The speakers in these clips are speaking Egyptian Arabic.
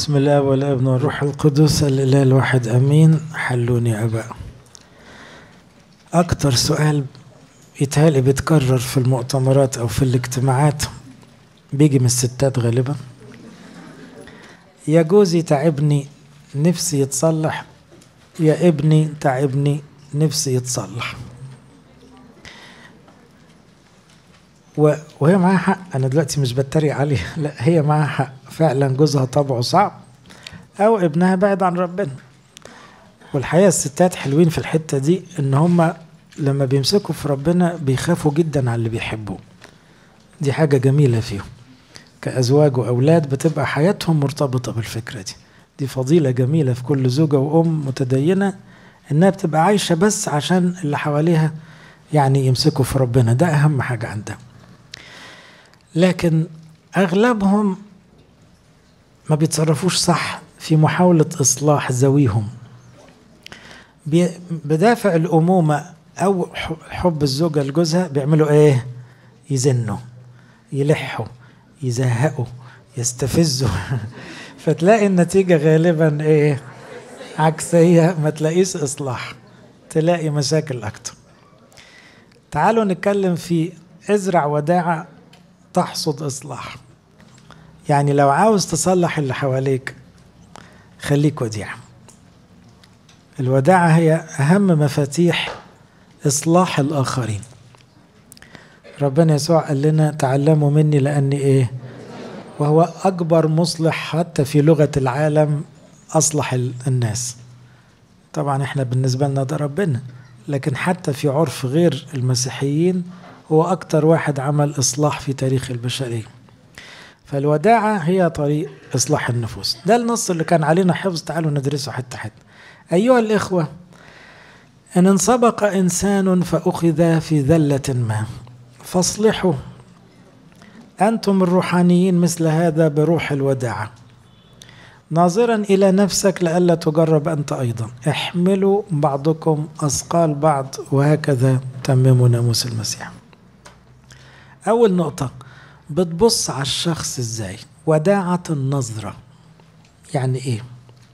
بسم الله والابن والروح القدس الاله الواحد امين حلوني اباء اكتر سؤال يتهيألي بيتكرر في المؤتمرات او في الاجتماعات بيجي من الستات غالبا يا جوزي تعبني نفسي يتصلح يا ابني تعبني نفسي يتصلح و- وهي معاها حق انا دلوقتي مش بتريق عليها لا هي معاها حق فعلا جوزها طبعه صعب او ابنها بعد عن ربنا والحقيقه الستات حلوين في الحته دي ان هم لما بيمسكوا في ربنا بيخافوا جدا على اللي بيحبوه دي حاجه جميله فيهم كازواج واولاد بتبقى حياتهم مرتبطه بالفكره دي دي فضيله جميله في كل زوجه وام متدينه انها بتبقى عايشه بس عشان اللي حواليها يعني يمسكوا في ربنا ده اهم حاجه عندها لكن اغلبهم ما بيتصرفوش صح في محاولة إصلاح ذويهم بي- بدافع الأمومة أو ح- حب الزوجة لجوزها بيعملوا إيه؟ يزنوا يلحوا يزهقوا يستفزوا فتلاقي النتيجة غالبا إيه؟ عكسية ما تلاقيش إصلاح تلاقي مشاكل أكتر تعالوا نتكلم في ازرع وداعة تحصد إصلاح يعني لو عاوز تصلح اللي حواليك خليك وديع الوداعة هي أهم مفاتيح إصلاح الآخرين ربنا يسوع قال لنا تعلموا مني لأني إيه وهو أكبر مصلح حتى في لغة العالم أصلح ال- الناس طبعا احنا بالنسبة لنا ده ربنا لكن حتى في عرف غير المسيحيين هو أكتر واحد عمل إصلاح في تاريخ البشرية فالوداعة هي طريق إصلاح النفوس ده النص اللي كان علينا حفظ تعالوا ندرسه حتى حتى أيها الإخوة إن انسبق إنسان فأخذ في ذلة ما فاصلحوا أنتم الروحانيين مثل هذا بروح الوداعة ناظرا إلى نفسك لئلا تجرب أنت أيضا احملوا بعضكم أثقال بعض وهكذا تمموا ناموس المسيح أول نقطة بتبص على الشخص ازاي وداعة النظرة يعني ايه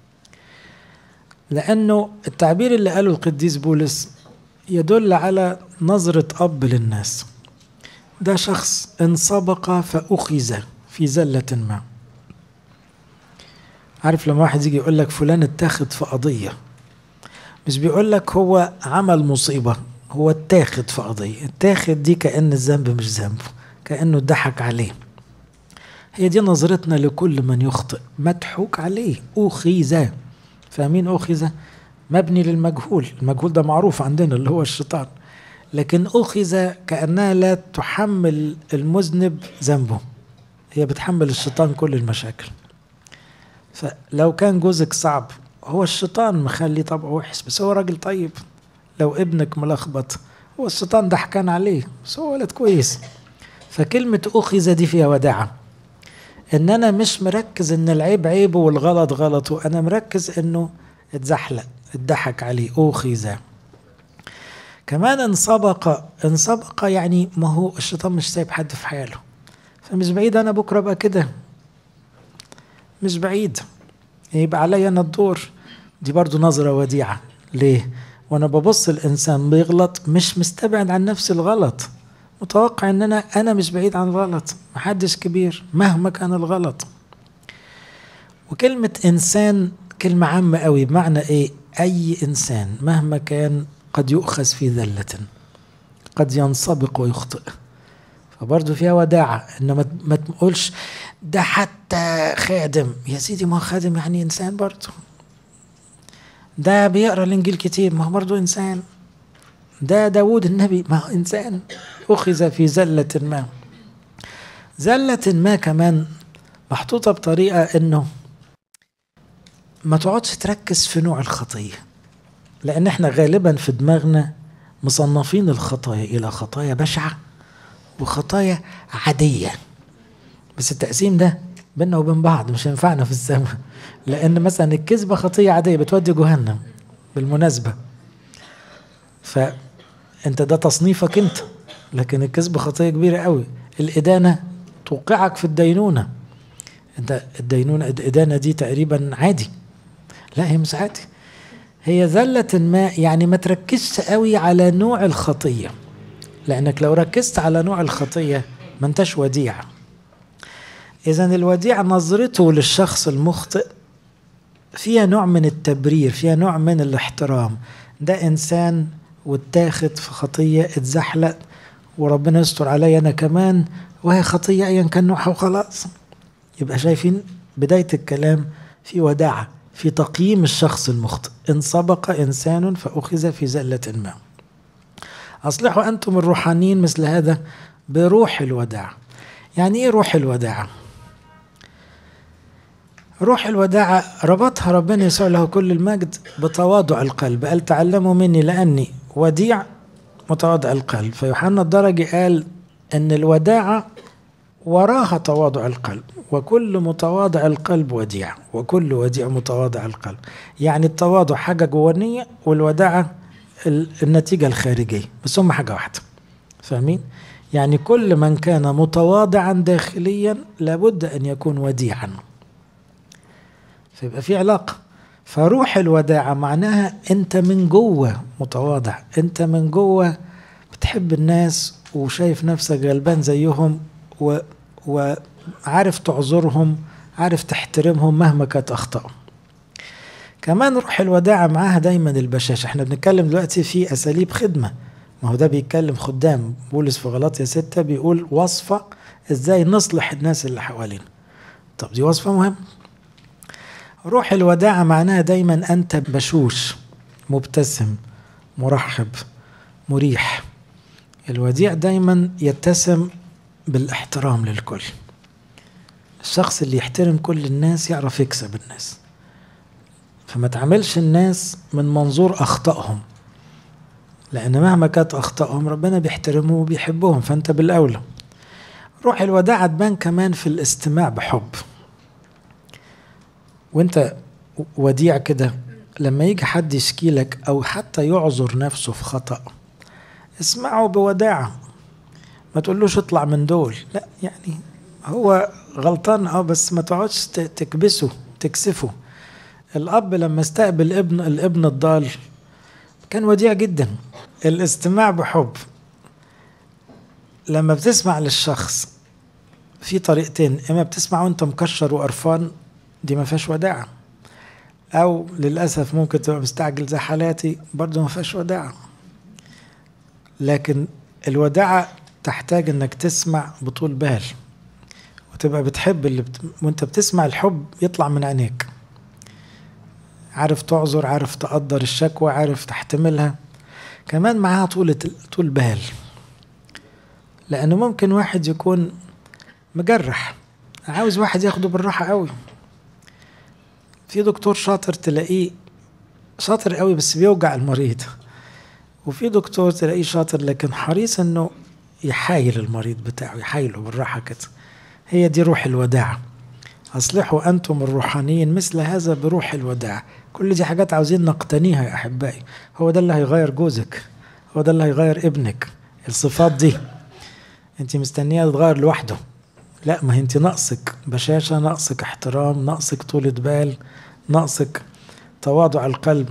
لانه التعبير اللي قاله القديس بولس يدل على نظرة اب للناس ده شخص انسبق فأخذ في زلة ما عارف لما واحد يجي يقول لك فلان اتاخد في قضية مش بيقول لك هو عمل مصيبة هو اتاخد في قضية اتاخد دي كأن الذنب مش ذنبه كأنه ضحك عليه هي دي نظرتنا لكل من يخطئ مضحوك عليه أخذ فاهمين أخذ مبني للمجهول المجهول ده معروف عندنا اللي هو الشيطان لكن أخذ كأنها لا تحمل المذنب ذنبه هي بتحمل الشيطان كل المشاكل فلو كان جوزك صعب هو الشيطان مخلي طبعه وحش بس هو راجل طيب لو ابنك ملخبط هو الشيطان ضحكان عليه بس هو ولد كويس فكلمة أخذ دي فيها وداعة إن أنا مش مركز إن العيب عيبه والغلط غلطه أنا مركز إنه اتزحلق اتضحك عليه أخذ كمان انسبق انسبق يعني ما هو الشيطان مش سايب حد في حاله فمش بعيد أنا بكرة أبقى كده مش بعيد يبقى عليا أنا الدور دي برضو نظرة وديعة ليه؟ وأنا ببص الإنسان بيغلط مش مستبعد عن نفس الغلط متوقع ان انا انا مش بعيد عن الغلط محدش كبير مهما كان الغلط وكلمة انسان كلمة عامة قوي بمعنى ايه اي انسان مهما كان قد يؤخذ في ذلة قد ينسبق ويخطئ فبرضه فيها وداعة ان ما ما تقولش ده حتى خادم يا سيدي ما هو خادم يعني انسان برضه ده بيقرا الانجيل كتير ما هو برضه انسان ده داود النبي ما هو إنسان أخذ في زلة ما زلة ما كمان محطوطة بطريقة إنه ما تقعدش تركز في نوع الخطية لأن إحنا غالبا في دماغنا مصنفين الخطايا إلى خطايا بشعة وخطايا عادية بس التقسيم ده بينا وبين بعض مش هينفعنا في السماء لأن مثلا الكذبة خطية عادية بتودي جهنم بالمناسبة فانت ده تصنيفك انت لكن الكذب خطيه كبيره قوي الادانه توقعك في الدينونه انت الدينونة الإدانة دي تقريبا عادي لا هي مش عادي هي ذلة ما يعني ما تركزش قوي على نوع الخطية لأنك لو ركزت على نوع الخطية ما انتش وديع إذا الوديع نظرته للشخص المخطئ فيها نوع من التبرير فيها نوع من الاحترام ده إنسان واتاخد في خطية اتزحلق وربنا يستر عليا أنا كمان وهي خطية أيا كان نوعها وخلاص يبقى شايفين بداية الكلام في وداعة في تقييم الشخص المخطئ إن سبق إنسان فأخذ في زلة ما أصلحوا أنتم الروحانيين مثل هذا بروح الوداع يعني إيه روح الوداعة روح الوداعة ربطها ربنا يسوع له كل المجد بتواضع القلب قال تعلموا مني لأني وديع متواضع القلب فيوحنا الدرجي قال أن الوداعة وراها تواضع القلب وكل متواضع القلب وديع وكل وديع متواضع القلب يعني التواضع حاجة جوانية والوداعة النتيجة الخارجية بس هم حاجة واحدة فاهمين؟ يعني كل من كان متواضعا داخليا لابد أن يكون وديعا فيبقى في علاقة فروح الوداعة معناها أنت من جوه متواضع أنت من جوه بتحب الناس وشايف نفسك غلبان زيهم و... وعارف تعذرهم عارف تحترمهم مهما كانت أخطأهم كمان روح الوداعة معاها دايما البشاشة احنا بنتكلم دلوقتي في أساليب خدمة ما هو ده بيتكلم خدام بولس في غلطية ستة بيقول وصفة ازاي نصلح الناس اللي حوالينا طب دي وصفة مهمة روح الوداعة معناها دايما أنت بشوش مبتسم مرحب مريح الوديع دايما يتسم بالاحترام للكل الشخص اللي يحترم كل الناس يعرف يكسب الناس فما تعملش الناس من منظور أخطائهم لأن مهما كانت أخطائهم ربنا بيحترمهم وبيحبهم فأنت بالأولى روح الوداعة تبان كمان في الاستماع بحب وانت وديع كده لما يجي حد يشكي لك او حتى يعذر نفسه في خطأ اسمعه بوداعة ما تقولوش اطلع من دول لا يعني هو غلطان اه بس ما تقعدش تكبسه تكسفه الاب لما استقبل ابن الابن الضال كان وديع جدا الاستماع بحب لما بتسمع للشخص في طريقتين اما بتسمع وانت مكشر وقرفان دي ما فيهاش وداعة أو للأسف ممكن تبقى مستعجل زي حالاتي برضه ما فيهاش وداعة لكن الوداعة تحتاج إنك تسمع بطول بال وتبقى بتحب اللي بت... وانت بتسمع الحب يطلع من عينيك عارف تعذر عارف تقدر الشكوى عارف تحتملها كمان معاها طولة طول بال لأنه ممكن واحد يكون مجرح عاوز واحد ياخده بالراحة قوي في دكتور شاطر تلاقيه شاطر قوي بس بيوجع المريض وفي دكتور تلاقيه شاطر لكن حريص انه يحايل المريض بتاعه يحايله بالراحة كده هي دي روح الوداع أصلحوا أنتم الروحانيين مثل هذا بروح الوداع كل دي حاجات عاوزين نقتنيها يا أحبائي هو ده اللي هيغير جوزك هو ده اللي هيغير ابنك الصفات دي انت مستنية تتغير لوحده لا ما انت ناقصك بشاشة ناقصك احترام ناقصك طولة بال ناقصك تواضع القلب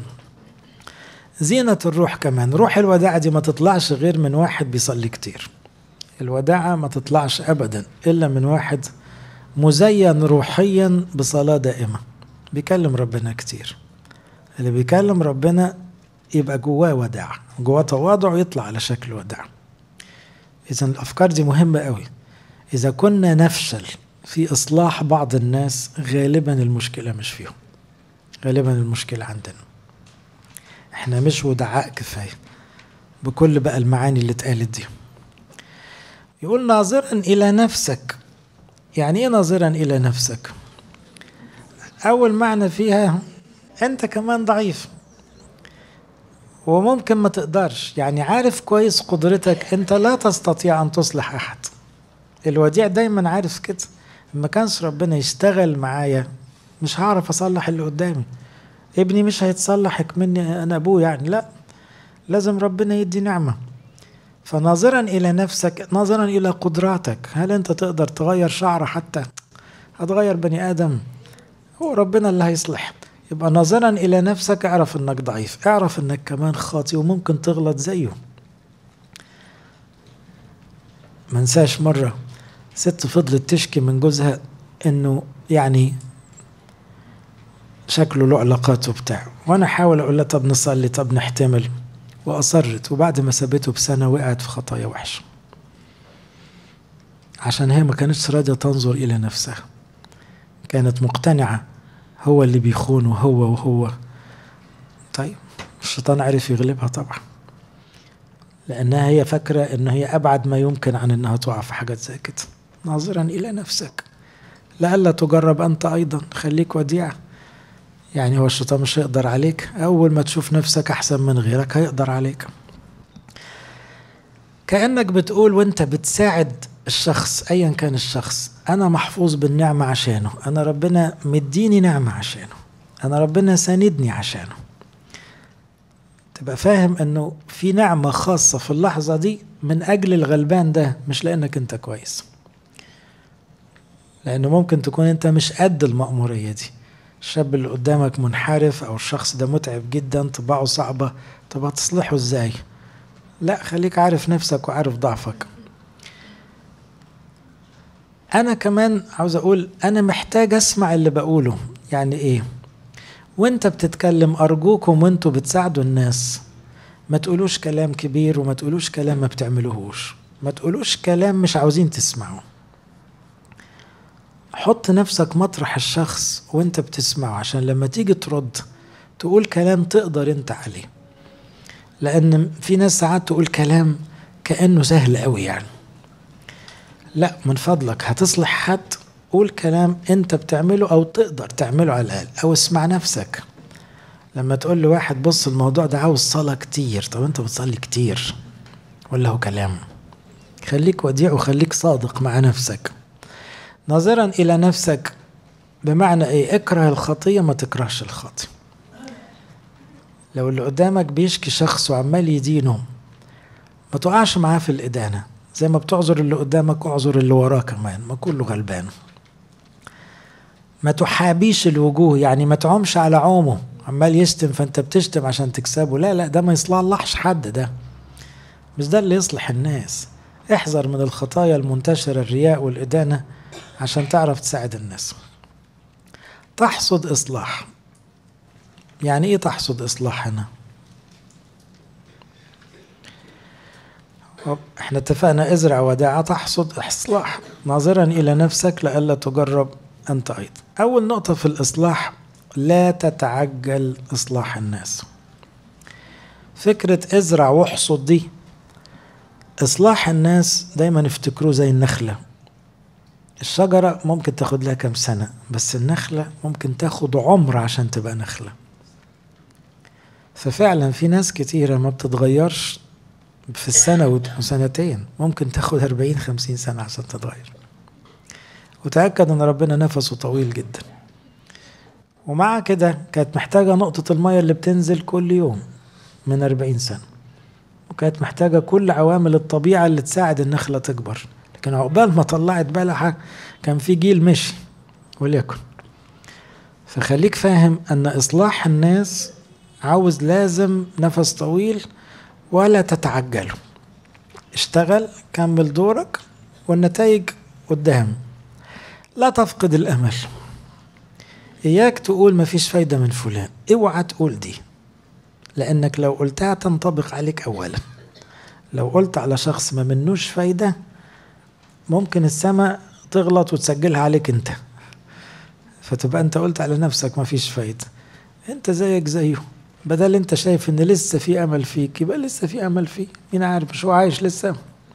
زينة الروح كمان روح الوداعة دي ما تطلعش غير من واحد بيصلي كتير الوداعة ما تطلعش أبدا إلا من واحد مزين روحيا بصلاة دائمة بيكلم ربنا كتير اللي بيكلم ربنا يبقى جواه وداع جواه تواضع ويطلع على شكل وداع إذا الأفكار دي مهمة قوي إذا كنا نفشل في إصلاح بعض الناس غالبا المشكلة مش فيهم غالبا المشكلة عندنا احنا مش ودعاء كفاية بكل بقى المعاني اللي اتقالت دي يقول ناظرا إلى نفسك يعني ايه ناظرا إلى نفسك أول معنى فيها أنت كمان ضعيف وممكن ما تقدرش يعني عارف كويس قدرتك أنت لا تستطيع أن تصلح أحد الوديع دايما عارف كده ما كانش ربنا يشتغل معايا مش هعرف اصلح اللي قدامي ابني مش هيتصلح مني انا ابوه يعني لا لازم ربنا يدي نعمه فناظرا الى نفسك ناظرا الى قدراتك هل انت تقدر تغير شعره حتى هتغير بني ادم هو ربنا اللي هيصلح يبقى ناظرا الى نفسك اعرف انك ضعيف اعرف انك كمان خاطي وممكن تغلط زيه منساش مرة ست فضلت تشكي من جوزها انه يعني شكله له علاقات وبتاع وانا احاول اقول لها طب نصلي طب نحتمل واصرت وبعد ما سابته بسنة وقعت في خطايا وحشة عشان هي ما كانتش راضية تنظر الى نفسها كانت مقتنعة هو اللي بيخون وهو وهو طيب الشيطان عرف يغلبها طبعا لأنها هي فاكرة إن هي أبعد ما يمكن عن إنها تقع في حاجات زي كده ناظرا إلى نفسك لئلا تجرب أنت أيضا خليك وديع يعني هو الشيطان مش هيقدر عليك أول ما تشوف نفسك أحسن من غيرك هيقدر عليك كأنك بتقول وأنت بتساعد الشخص أيا كان الشخص أنا محفوظ بالنعمة عشانه أنا ربنا مديني نعمة عشانه أنا ربنا ساندني عشانه تبقى فاهم انه في نعمة خاصة في اللحظة دي من اجل الغلبان ده مش لانك انت كويس لانه ممكن تكون انت مش قد المأمورية دي الشاب اللي قدامك منحرف او الشخص ده متعب جدا طباعه صعبة طب هتصلحه ازاي لا خليك عارف نفسك وعارف ضعفك انا كمان عاوز اقول انا محتاج اسمع اللي بقوله يعني ايه وانت بتتكلم ارجوكم وانتوا بتساعدوا الناس ما تقولوش كلام كبير وما تقولوش كلام ما بتعملوهوش ما تقولوش كلام مش عاوزين تسمعوه حط نفسك مطرح الشخص وانت بتسمعه عشان لما تيجي ترد تقول كلام تقدر انت عليه لان في ناس ساعات تقول كلام كانه سهل قوي يعني لا من فضلك هتصلح حد قول كلام انت بتعمله او تقدر تعمله على الاقل او اسمع نفسك لما تقول لواحد بص الموضوع ده عاوز صلاة كتير طب انت بتصلي كتير ولا هو كلام خليك وديع وخليك صادق مع نفسك ناظرا الى نفسك بمعنى ايه اكره الخطية ما تكرهش الخطية لو اللي قدامك بيشكي شخص وعمال يدينه ما تقعش معاه في الإدانة زي ما بتعذر اللي قدامك اعذر اللي وراه كمان ما كله غلبان ما تحابيش الوجوه يعني ما تعومش على عومه عمال يشتم فانت بتشتم عشان تكسبه لا لا ده ما يصلحش حد ده مش ده اللي يصلح الناس احذر من الخطايا المنتشرة الرياء والإدانة عشان تعرف تساعد الناس تحصد إصلاح يعني إيه تحصد إصلاح هنا احنا اتفقنا ازرع وداعة تحصد إصلاح ناظرا إلى نفسك لئلا تجرب أنت أيضا أول نقطة في الإصلاح لا تتعجل إصلاح الناس فكرة ازرع واحصد دي إصلاح الناس دايما افتكروه زي النخلة الشجرة ممكن تاخد لها كام سنة بس النخلة ممكن تاخد عمر عشان تبقى نخلة ففعلا في ناس كتيرة ما بتتغيرش في السنة وسنتين ممكن تاخد أربعين خمسين سنة عشان تتغير وتأكد أن ربنا نفسه طويل جدا ومع كده كانت محتاجة نقطة المية اللي بتنزل كل يوم من أربعين سنة وكانت محتاجة كل عوامل الطبيعة اللي تساعد النخلة تكبر لكن عقبال ما طلعت بلحة كان في جيل مشي وليكن فخليك فاهم أن إصلاح الناس عاوز لازم نفس طويل ولا تتعجلوا اشتغل كمل دورك والنتائج قدام لا تفقد الامل اياك تقول ما فيش فايدة من فلان اوعى تقول دي لانك لو قلتها تنطبق عليك اولا لو قلت على شخص ما منوش فايدة ممكن السماء تغلط وتسجلها عليك انت فتبقى انت قلت على نفسك ما فيش فايدة انت زيك زيه بدل انت شايف ان لسه في امل فيك يبقى لسه في امل فيه مين عارف مش هو عايش لسه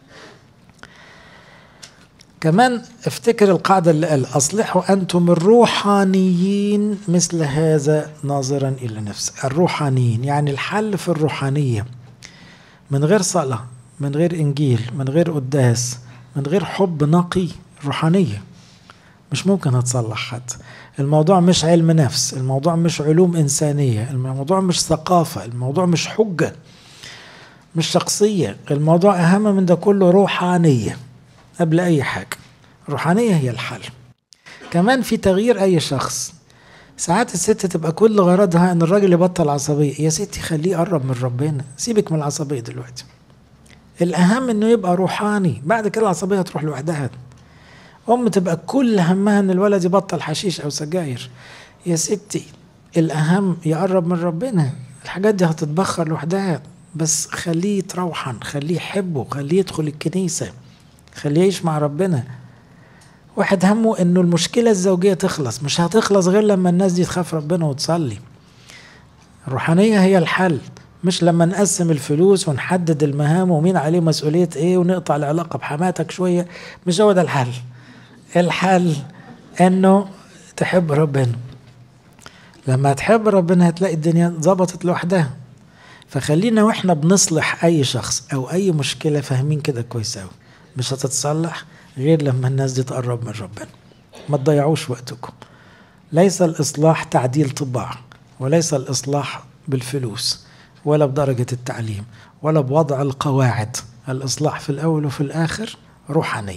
كمان افتكر القاعدة اللي قال أصلحوا أنتم الروحانيين مثل هذا ناظرا إلى نفسك الروحانيين يعني الحل في الروحانية من غير صلاة من غير إنجيل من غير قداس من غير حب نقي روحانية مش ممكن هتصلح حد الموضوع مش علم نفس الموضوع مش علوم إنسانية الموضوع مش ثقافة الموضوع مش حجة مش شخصية الموضوع أهم من ده كله روحانية قبل أي حاجة الروحانية هي الحل كمان في تغيير اي شخص ساعات الست تبقى كل غرضها ان الراجل يبطل عصبيه يا ستي خليه يقرب من ربنا سيبك من العصبيه دلوقتي الاهم انه يبقى روحاني بعد كده العصبيه هتروح لوحدها ام تبقى كل همها ان الولد يبطل حشيش او سجاير يا ستي الاهم يقرب من ربنا الحاجات دي هتتبخر لوحدها بس خليه يتروحن خليه يحبه خليه يدخل الكنيسه خليه يعيش مع ربنا واحد همه انه المشكلة الزوجية تخلص مش هتخلص غير لما الناس دي تخاف ربنا وتصلي الروحانية هي الحل مش لما نقسم الفلوس ونحدد المهام ومين عليه مسؤولية ايه ونقطع العلاقة بحماتك شوية مش هو ده الحل الحل انه تحب ربنا لما تحب ربنا هتلاقي الدنيا ظبطت لوحدها فخلينا واحنا بنصلح اي شخص او اي مشكلة فاهمين كده كويس اوي مش هتتصلح غير لما الناس دي تقرب من ربنا ما تضيعوش وقتكم ليس الإصلاح تعديل طباع وليس الإصلاح بالفلوس ولا بدرجة التعليم ولا بوضع القواعد الإصلاح في الأول وفي الآخر روحاني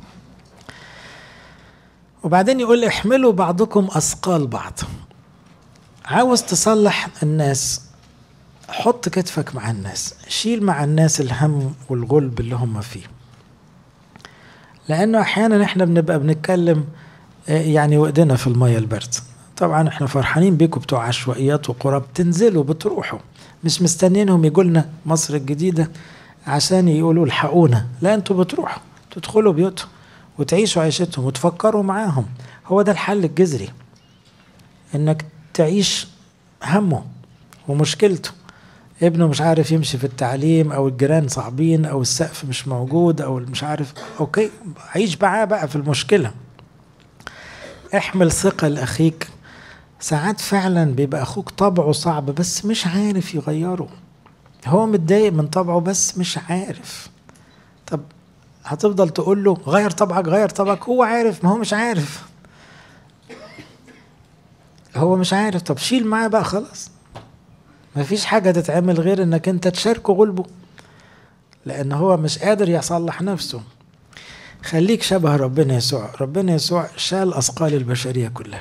وبعدين يقول احملوا بعضكم أثقال بعض عاوز تصلح الناس حط كتفك مع الناس شيل مع الناس الهم والغلب اللي هم فيه لانه احيانا احنا بنبقى بنتكلم يعني وقدنا في الميه البرد طبعا احنا فرحانين بيكم بتوع عشوائيات وقرى بتنزلوا بتروحوا مش مستنينهم يجوا لنا مصر الجديده عشان يقولوا الحقونا لا انتوا بتروحوا تدخلوا بيوتهم وتعيشوا عيشتهم وتفكروا معاهم هو ده الحل الجذري انك تعيش همه ومشكلته ابنه مش عارف يمشي في التعليم او الجيران صعبين او السقف مش موجود او مش عارف اوكي عيش معاه بقى في المشكله احمل ثقه لاخيك ساعات فعلا بيبقى اخوك طبعه صعب بس مش عارف يغيره هو متضايق من طبعه بس مش عارف طب هتفضل تقول له غير طبعك غير طبعك هو عارف ما هو مش عارف هو مش عارف طب شيل معاه بقى خلاص ما فيش حاجة تتعمل غير انك انت تشاركه غلبه لان هو مش قادر يصلح نفسه خليك شبه ربنا يسوع ربنا يسوع شال اثقال البشرية كلها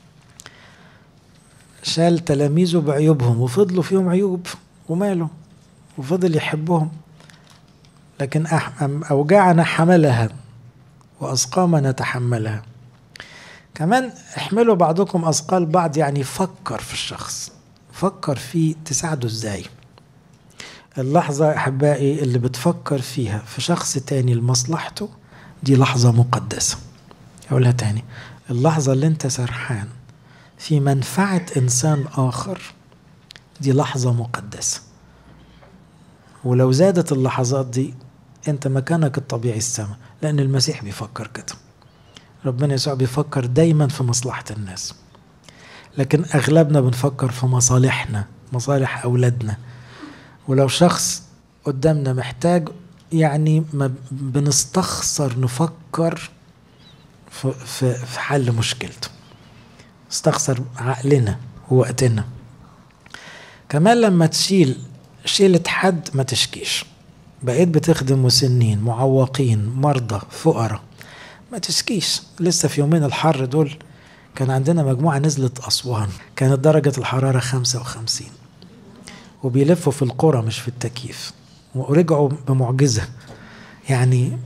شال تلاميذه بعيوبهم وفضلوا فيهم عيوب وماله وفضل يحبهم لكن أوجاعنا حملها وأسقامنا تحملها كمان احملوا بعضكم أثقال بعض يعني فكر في الشخص فكر فيه تساعده ازاي اللحظة أحبائي اللي بتفكر فيها في شخص تاني لمصلحته دي لحظة مقدسة أقولها تاني اللحظة اللي أنت سرحان في منفعة إنسان آخر دي لحظة مقدسة ولو زادت اللحظات دي أنت مكانك الطبيعي السماء لأن المسيح بيفكر كده ربنا يسوع بيفكر دايما في مصلحة الناس لكن أغلبنا بنفكر في مصالحنا مصالح أولادنا ولو شخص قدامنا محتاج يعني ما بنستخسر نفكر في, في, في حل مشكلته استخسر عقلنا ووقتنا كمان لما تشيل شيلة حد ما تشكيش بقيت بتخدم مسنين معوقين مرضى فقراء ما تشكيش لسه في يومين الحر دول كان عندنا مجموعة نزلت أسوان كانت درجة الحرارة 55 وبيلفوا في القرى مش في التكييف ورجعوا بمعجزة يعني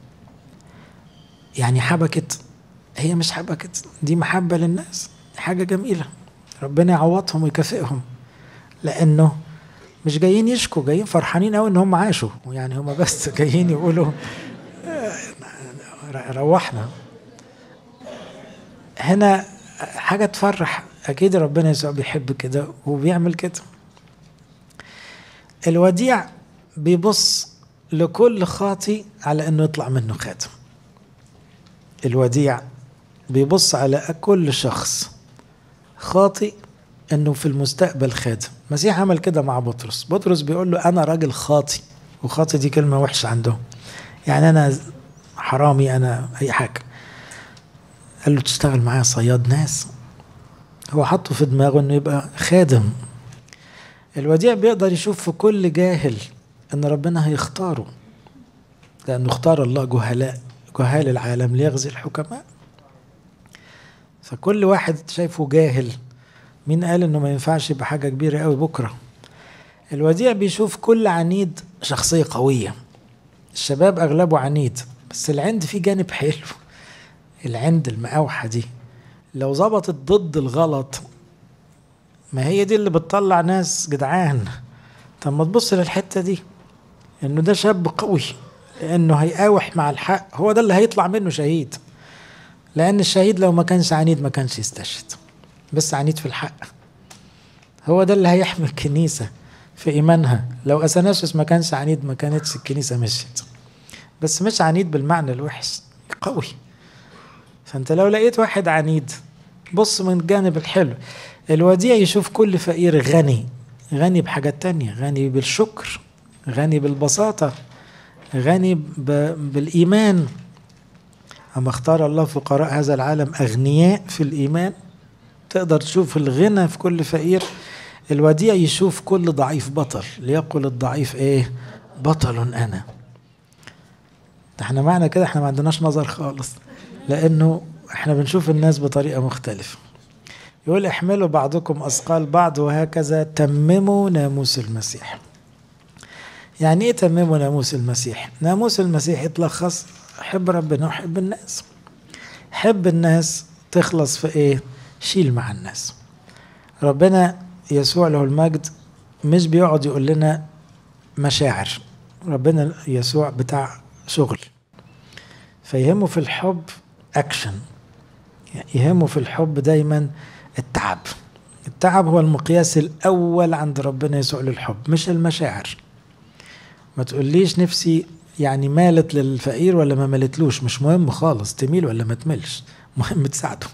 يعني حبكت هي مش حبكت دي محبة للناس حاجة جميلة ربنا يعوضهم ويكافئهم لأنه مش جايين يشكوا جايين فرحانين قوي ان هم عاشوا يعني هم بس جايين يقولوا روحنا هنا حاجة تفرح أكيد ربنا يسوع بيحب كده وبيعمل كده الوديع بيبص لكل خاطي على انه يطلع منه خاتم الوديع بيبص على كل شخص خاطئ انه في المستقبل خادم المسيح عمل كده مع بطرس بطرس بيقول له انا راجل خاطي وخاطي دي كلمه وحشه عندهم يعني انا حرامي انا اي حاجه قال له تشتغل معايا صياد ناس هو حطه في دماغه انه يبقى خادم الوديع بيقدر يشوف في كل جاهل ان ربنا هيختاره لانه اختار الله جهلاء جهال العالم ليغزي الحكماء فكل واحد شايفه جاهل مين قال انه ما ينفعش يبقى حاجه كبيره قوي بكره الوديع بيشوف كل عنيد شخصيه قويه الشباب اغلبه عنيد بس العند فيه جانب حلو العند المقاوحه دي لو ظبطت ضد الغلط ما هي دي اللي بتطلع ناس جدعان طب ما تبص للحته دي انه ده شاب قوي لانه هيقاوح مع الحق هو ده اللي هيطلع منه شهيد لان الشهيد لو ما كانش عنيد ما كانش يستشهد بس عنيد في الحق هو ده اللي هيحمي الكنيسة في إيمانها لو أثناسوس ما كانش عنيد ما كانتش الكنيسة مشيت بس مش عنيد بالمعنى الوحش قوي فأنت لو لقيت واحد عنيد بص من الجانب الحلو الوديع يشوف كل فقير غني غني بحاجات تانية غني بالشكر غني بالبساطة غني بالإيمان أما اختار الله فقراء هذا العالم أغنياء في الإيمان تقدر تشوف الغنى في كل فقير الوديع يشوف كل ضعيف بطل ليقل الضعيف ايه بطل انا احنا معنى كده احنا ما عندناش نظر خالص لانه احنا بنشوف الناس بطريقه مختلفه يقول احملوا بعضكم اثقال بعض وهكذا تمموا ناموس المسيح يعني ايه تمموا ناموس المسيح ناموس المسيح يتلخص حب ربنا وحب الناس حب الناس تخلص في ايه شيل مع الناس ربنا يسوع له المجد مش بيقعد يقول لنا مشاعر ربنا يسوع بتاع شغل فيهمه في الحب اكشن يعني يهمه في الحب دايما التعب التعب هو المقياس الاول عند ربنا يسوع للحب مش المشاعر ما تقوليش نفسي يعني مالت للفقير ولا ما مالتلوش مش مهم خالص تميل ولا ما تملش مهم تساعده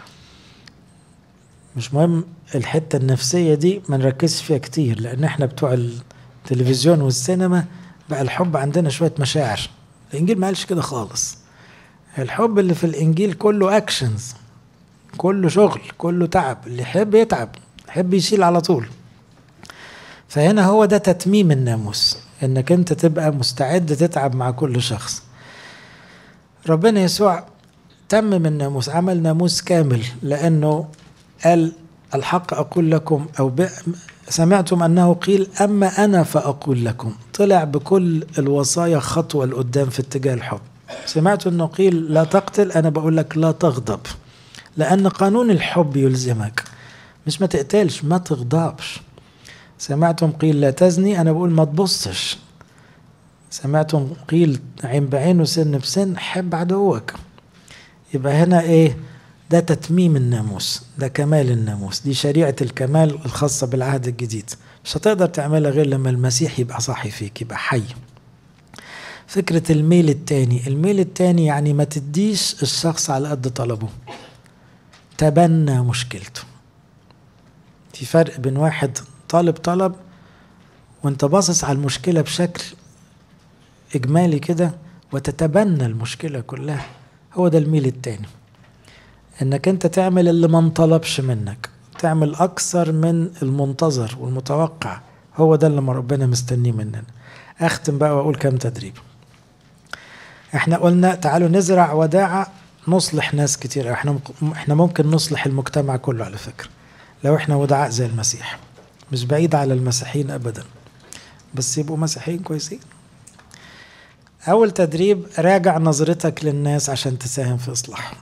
مش مهم الحته النفسيه دي ما نركزش فيها كتير لان احنا بتوع التلفزيون والسينما بقى الحب عندنا شويه مشاعر الانجيل ما قالش كده خالص الحب اللي في الانجيل كله اكشنز كله شغل كله تعب اللي يحب يتعب يحب يشيل على طول فهنا هو ده تتميم الناموس انك انت تبقى مستعد تتعب مع كل شخص ربنا يسوع تمم الناموس عمل ناموس كامل لانه قال الحق أقول لكم أو سمعتم أنه قيل أما أنا فأقول لكم طلع بكل الوصايا خطوة لقدام في اتجاه الحب سمعت أنه قيل لا تقتل أنا بقول لك لا تغضب لأن قانون الحب يلزمك مش ما تقتلش ما تغضبش سمعتم قيل لا تزني أنا بقول ما تبصش سمعتم قيل عين بعين وسن بسن حب عدوك يبقى هنا ايه ده تتميم الناموس ده كمال الناموس دي شريعة الكمال الخاصة بالعهد الجديد مش هتقدر تعملها غير لما المسيح يبقى صاحي فيك يبقى حي فكرة الميل التاني الميل التاني يعني ما تديش الشخص على قد طلبه تبنى مشكلته في فرق بين واحد طالب طلب وانت باصص على المشكلة بشكل إجمالي كده وتتبنى المشكلة كلها هو ده الميل التاني انك انت تعمل اللي ما انطلبش منك تعمل اكثر من المنتظر والمتوقع هو ده اللي ربنا مستنيه مننا اختم بقى واقول كام تدريب احنا قلنا تعالوا نزرع وداعة نصلح ناس كتير احنا احنا ممكن نصلح المجتمع كله على فكرة لو احنا ودعاء زي المسيح مش بعيد على المسيحيين ابدا بس يبقوا مسيحيين كويسين اول تدريب راجع نظرتك للناس عشان تساهم في اصلاحهم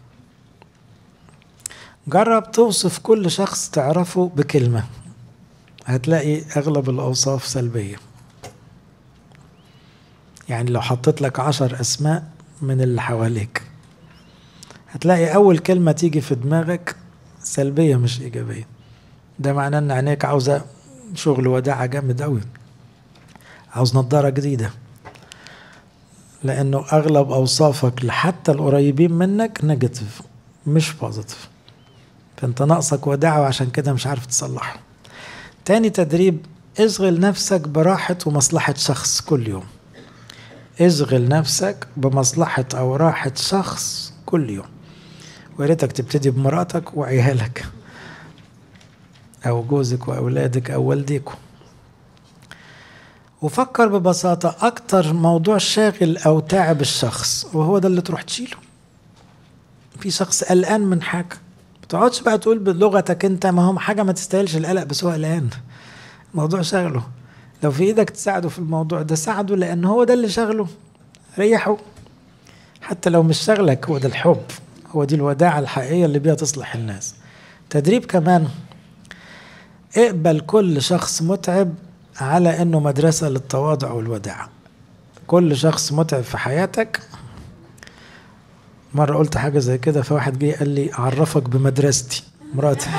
جرب توصف كل شخص تعرفه بكلمة هتلاقي أغلب الأوصاف سلبية يعني لو حطيت لك عشر أسماء من اللي حواليك هتلاقي أول كلمة تيجي في دماغك سلبية مش إيجابية ده معناه إن عينيك عاوزة شغل وداعة جامد أوي عاوز نظارة جديدة لأنه أغلب أوصافك لحتى القريبين منك نيجاتيف مش بوزيتيف فانت ناقصك وداعة وعشان كده مش عارف تصلحه تاني تدريب اشغل نفسك براحة ومصلحة شخص كل يوم اشغل نفسك بمصلحة أو راحة شخص كل يوم وريتك تبتدي بمراتك وعيالك أو جوزك وأولادك أو والديكم وفكر ببساطة أكتر موضوع شاغل أو تعب الشخص وهو ده اللي تروح تشيله في شخص قلقان من حاجة تقعدش بقى تقول بلغتك انت ما هم حاجه ما تستاهلش القلق بس هو قلقان الموضوع شغله لو في ايدك تساعده في الموضوع ده ساعده لان هو ده اللي شغله ريحه حتى لو مش شغلك هو ده الحب هو دي الوداعة الحقيقية اللي بيها تصلح الناس تدريب كمان اقبل كل شخص متعب على انه مدرسة للتواضع والوداعة كل شخص متعب في حياتك مرة قلت حاجة زي كده فواحد جه قال لي أعرفك بمدرستي مراتي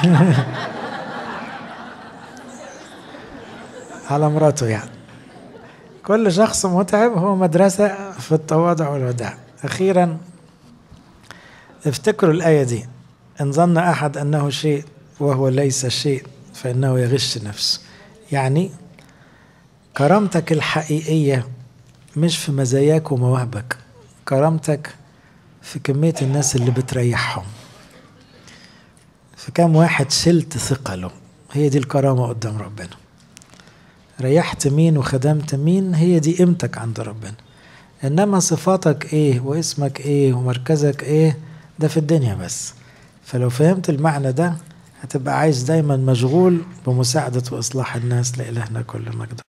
على مراته يعني كل شخص متعب هو مدرسة في التواضع والوداع أخيرا افتكروا الآية دي إن ظن أحد أنه شيء وهو ليس شيء فإنه يغش نفسه يعني كرامتك الحقيقية مش في مزاياك ومواهبك كرامتك في كمية الناس اللي بتريحهم في كام واحد شلت ثقله هي دي الكرامة قدام ربنا ريحت مين وخدمت مين هي دي قيمتك عند ربنا انما صفاتك ايه واسمك ايه ومركزك ايه ده في الدنيا بس فلو فهمت المعنى ده هتبقى عايز دايما مشغول بمساعدة وإصلاح الناس لإلهنا كل مجد